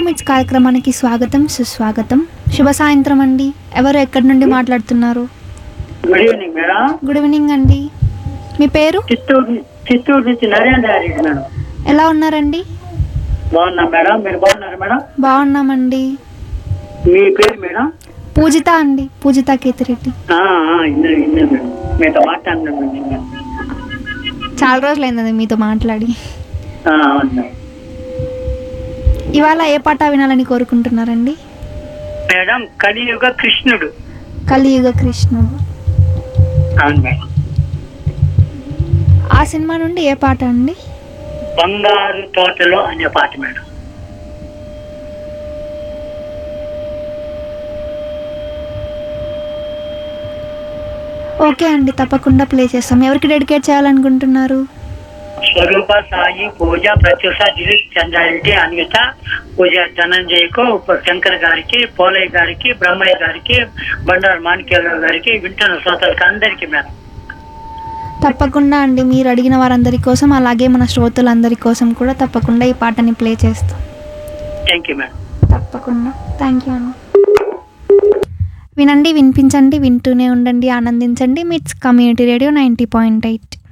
మిట్స్ కార్యక్రమానికి స్వాగతం సుస్వాగతం శుభ సాయంత్రం అండి ఎవరు ఎక్కడి నుండి మాట్లాడుతున్నారు good evening madam good evening అండి మీ పేరు చిత్తూరు చిత్తూరు నుంచి నరేంద్ర రెడ్డి మేడం ఎలా ఉన్నారండి బాగున్నా మేడం మీరు బాగున్నారు మేడం బాగున్నామండి మీ పేరు మేడం పూజిత అండి పూజిత కేతిరెడ్డి ఆ, ఆ, ఇన్నారు ఇన్నారు మేడం మీతో మాట్లాడినాను మేడం చాలా రోజులైందండి మీతో మాట్లాడి ఆ, అవును మేడం ఇవాళ ఏ పాట వినాలని కోరుకుంటున్నారండి మేడం కలియుగ కృష్ణుడు కలియుగ కృష్ణుడు అవును మేడం ఆ సినిమా నుండి ఏ పాట అండి బంగారు తోటలో అనే పాట మేడం ఓకే అండి తప్పకుండా ప్లే చేస్తాం ఎవరికి డెడికేట్ చేయాలనుకుంటున్నారు స్వరూప సాయి పూజ ప్రత్యూష దిలీప్ చంద్రారెడ్డి అన్విత పూజ ధనంజయ్కు శంకర్ గారికి పోలయ్య గారికి బ్రహ్మయ్య గారికి బండారు మాణిక్యరావు గారికి వింటున్న శ్రోతలకు అందరికీ మేడం తప్పకుండా అండి మీరు అడిగిన వారందరి కోసం అలాగే మన శ్రోతలందరి కోసం కూడా తప్పకుండా ఈ పాటని ప్లే చేస్తాం థ్యాంక్ యూ మేడం తప్పకుండా థ్యాంక్ యూ అండి వినండి వినిపించండి వింటూనే ఉండండి ఆనందించండి MITS community radio ninety point eight